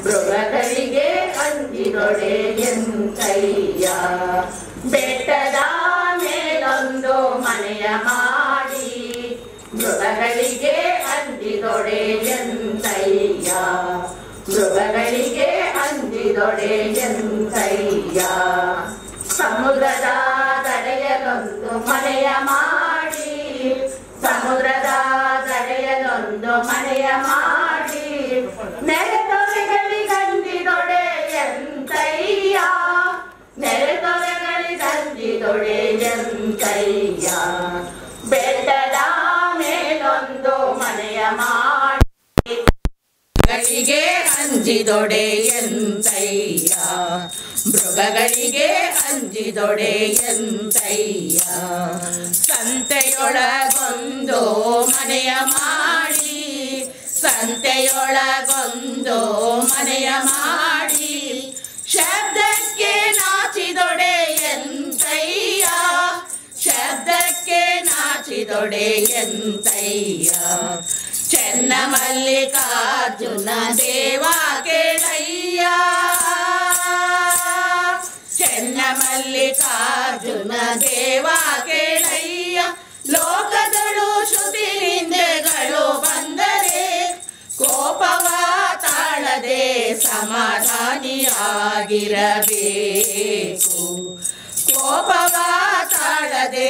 ಮೃಗಗಳಿಗೆ ಅಂಜಿದೊಡೆ ಎಂತಯ್ಯ ಬೆಟ್ಟದ ಮೇಲೊಂದು ಮನೆಯ ಮಾಡಿ ಮೃಗಗಳಿಗೆ ಅಂಜಿದೊಡೆ ಎಂತಯ್ಯ ಮೃಗಗಳಿಗೆ ಅಂಜಿದೊಡೆ ಎಂತಯ್ಯ ಸಮುದ್ರದ ದಡೆಯಲೊಂದು ಮನೆಯ ಮಾಡಿ ಸಮುದ್ರದ ದಡೆಯಲೊಂದು ಮನೆಯ ಮಾಡಿ ನೆರೆದೊರೆಗಳಿಗಂದಿದೊಡೆ ಎಂತಯ್ಯ ನೆರೆದೊರೆಗಳಿಗಂದಿದೊಡೆ ಎಂತಯ್ಯ ಬೆಟ್ಟದ ಮೇಲೊಂದು ಮನೆಯ ಮಾಡಿ ಮೃಗಗಳಿಗೆ ಅಂಜಿದೊಡೆ ಎಂತಯ್ಯ ಮೃಗಗಳಿಗೆ ಅಂಜಿದೊಡೆ ಎಂತಯ್ಯ ಸಂತೆಯೊಳಗೊಂದು ಮನೆಯ ಮಾಡಿ ಸಂತೆಯೊಳಗೊಂದು ಮನೆಯ ಮಾಡಿ ಶಬ್ದಕ್ಕೆ ನಾಚಿದೊಡೆ ಎಂತಯ್ಯ ಶಬ್ದಕ್ಕೆ ನಾಚಿದೊಡೆ ಎಂತಯ್ಯ ಚೆನ್ನ ಮಲ್ಲಿಕಾರ್ಜುನ ದೇವ ಕೇಳಯ್ಯ ಚೆನ್ನ ಮಲ್ಲಿಕಾರ್ಜುನ ದೇವ ಕೇಳಯ್ಯ ಲೋಕದಳು ಶ್ರುತಿ ನಿಂದೆಗಳು ಬಂದರೆ ಕೋಪವ ತಾಳದೆ ಸಮಾಧಾನಿಯಾಗಿರಬೇಕು ಕೋಪವ ತಾಳದೆ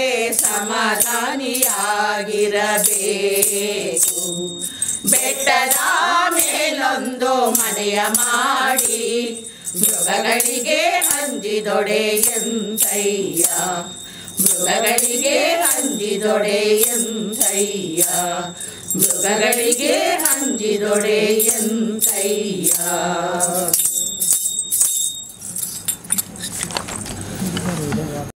ಸಮಾಧಾನಿಯಾಗಿರಬೇಕು ಬೆಟ್ಟದ ಮೇಲೊಂದು ಮನೆಯ ಮಾಡಿ ಮೃಗಗಳಿಗೆ ಅಂಜಿದೊಡೆ ಎಂತಯ್ಯ ಮೃಗಗಳಿಗೆ ಅಂಜಿದೊಡೆ ಎಂತಯ್ಯ ಮೃಗಗಳಿಗೆ ಅಂಜಿದೊಡೆ ಎಂತಯ್ಯ